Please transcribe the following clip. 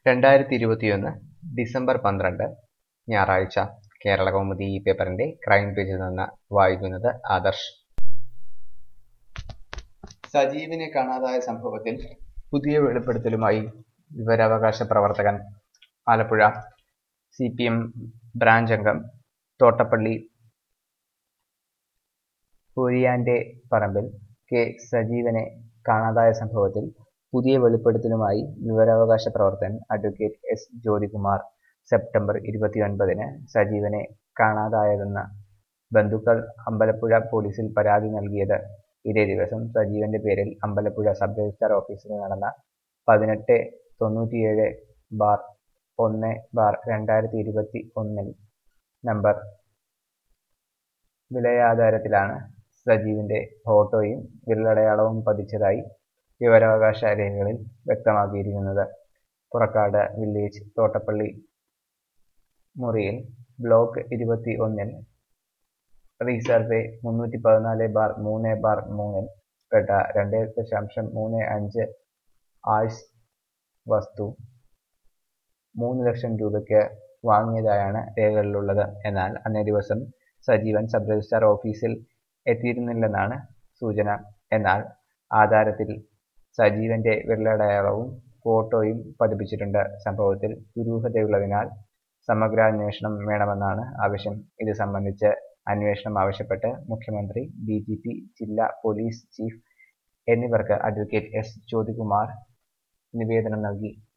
രണ്ടായിരത്തി ഇരുപത്തിയൊന്ന് ഡിസംബർ പന്ത്രണ്ട് ഞായറാഴ്ച കേരള കൗമുദി ഈ പേപ്പറിന്റെ ക്രൈം പേജിൽ നിന്ന് വായിക്കുന്നത് ആദർശ് സജീവിനെ കാണാതായ സംഭവത്തിൽ പുതിയ വെളിപ്പെടുത്തലുമായി വിവരാവകാശ പ്രവർത്തകൻ Alappuzha C P M branch അംഗം തോട്ടപ്പള്ളി പൊരിയാന്റെ പറമ്പിൽ കെ സജീവനെ കാണാതായ സംഭവത്തിൽ പുതിയ വെളിപ്പെടുത്തലുമായി വിവരാവകാശ പ്രവർത്തകൻ അഡ്വക്കേറ്റ് എസ് ജ്യോതികുമാർ സെപ്റ്റംബർ ഇരുപത്തിയൊൻപതിന് സജീവനെ കാണാതായതെന്ന ബന്ധുക്കൾ അമ്പലപ്പുഴ പോലീസിൽ പരാതി നൽകിയത് ഇതേ ദിവസം സജീവന്റെ പേരിൽ അമ്പലപ്പുഴ സബ് രജിസ്ട്രാർ ഓഫീസിൽ നടന്ന പതിനെട്ട് തൊണ്ണൂറ്റിയേഴ് ബാർ ഒന്ന് ബാർ രണ്ടായിരത്തി ഇരുപത്തി ഒന്നിൽ നമ്പർ വിലയാധാരത്തിലാണ് സജീവിന്റെ ഫോട്ടോയും വിരലടയാളവും പതിച്ചതായി വിവരാവകാശ രേഖകളിൽ വ്യക്തമാക്കിയിരിക്കുന്നത് പുറക്കാട് വില്ലേജ് തോട്ടപ്പള്ളി മുറിയിൽ ബ്ലോക്ക് ഇരുപത്തി ഒന്നിൽ റീസർവേ മുന്നൂറ്റി പതിനാല് ബാർ മൂന്ന് ബാർ മൂന്നിൽ പെട്ട രണ്ട് ദശാംശം മൂന്ന് അഞ്ച് ആഴ്സ് വസ്തു മൂന്ന് ലക്ഷം രൂപയ്ക്ക് വാങ്ങിയതായാണ് രേഖകളിലുള്ളത് എന്നാൽ അന്നേ ദിവസം സജീവൻ സബ് രജിസ്ട്രാർ ഓഫീസിൽ എത്തിയിരുന്നില്ലെന്നാണ് സൂചന എന്നാൽ ആധാരത്തിൽ സജീവന്റെ വിരലടയാളവും ഫോട്ടോയും പതിപ്പിച്ചിട്ടുണ്ട് സംഭവത്തിൽ ദുരൂഹതയുള്ളതിനാൽ സമഗ്രാന്വേഷണം വേണമെന്നാണ് ആവശ്യം ഇത് സംബന്ധിച്ച് അന്വേഷണം ആവശ്യപ്പെട്ട് മുഖ്യമന്ത്രി ഡി ജി പി ജില്ലാ പോലീസ് ചീഫ് എന്നിവർക്ക് അഡ്വക്കേറ്റ് എസ് ജ്യോതികുമാർ നിവേദനം നൽകി